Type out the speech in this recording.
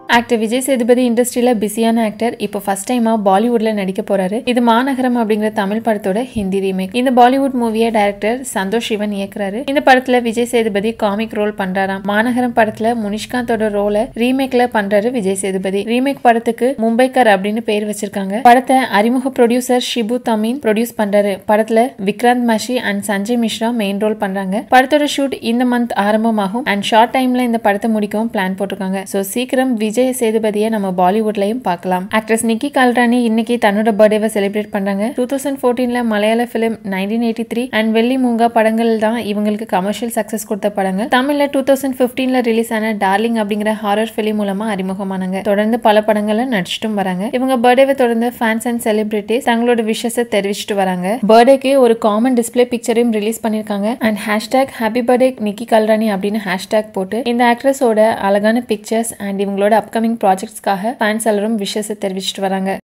actor Vijay Sethupathi இண்டஸ்ட்ரியில பிஸியான actor இப்போ ஃபர்ஸ்ட் டைமா பாலிவுட்ல நடிக்க போறாரு இது மாநகரம் அப்படிங்கிற தமிழ் படத்தோட ஹிந்தி ரீமேக் இந்த பாலிவுட் மூவியை டைரக்டர் சந்தோஷ் சிவன் இயக்குறாரு இந்த படத்துல விஜய் சேதுபதி காமிக் ரோல் பண்றாராம் மாநகரம் படத்துல முனிஷ்காந்தோட ரோலை ரீமேக்ல பண்றாரு விஜய் சேதுபதி ரீமேக் படத்துக்கு மும்பைக்கர் அப்படின்னு பேர் வச்சிருக்காங்க படத்தை அறிமுக ப்ரொடியூசர் ஷிபு தமீன் ப்ரொடியூஸ் பண்றாரு படத்துல Vikrant Massey and Sanjay Mishra main role பண்றாங்க படத்தோட ஷூட் இந்த மந்த் ஆரம்பமாகும் அண்ட் ஷார்ட் டைம்ல இந்த படத்தை முடிக்கவும் பிளான் போட்டிருக்காங்க ஸோ சீக்கிரம் விஜய் சேதுபதியை நம்ம பாலிவுட்லயும் பார்க்கலாம் ஆக்ட்ரஸ் நிக்கி கால்ராணி இன்னைக்கு தன்னோட பர்த்டேவை செலிப்ரேட் பண்றாங்க டூ தௌசண்ட் ஃபோர்டீன்ல Malayalam film nineteen eighty three and Velli Moonga படங்கள் தான் இவங்களுக்கு கமர்ஷியல் சக்சஸ் கொடுத்த படங்கள் தமிழ்ல டூ தௌசண்ட் பிப்டீன்ல ரிலீஸ் ஆன டார்லிங் அப்படிங்கிற ஹாரர் ஃபிலிம் மூலமா அறிமுகமானாங்க தொடர்ந்து பல படங்கள்ல நடிச்சிட்டும் வராங்க இவங்க பர்த்டேவை தொடர்ந்து ஃபேன்ஸ் அண்ட் செலிபிரிட்டிஸ் தங்களோட விஷஸை தெரிவிச்சிட்டு வராங்க பர்த்டேக்கு ஒரு காமன் டிஸ்பிளே பிக்சரையும் ரிலீஸ் பண்ணிருக்காங்க and hashtag happy birthday Nikki Galrani அப்படின்னு ஹேஷ்டேக் போட்டு இந்த ஆக்ட்ரஸோட அழகான பிக்சர்ஸ் அண்ட் இவங்களோட அப்கமிங் ப்ராஜெக்ட்ஸ்க்காக ஃபேன்ஸ் எல்லாரும் விஷஸை தெரிவிச்சிட்டு வராங்க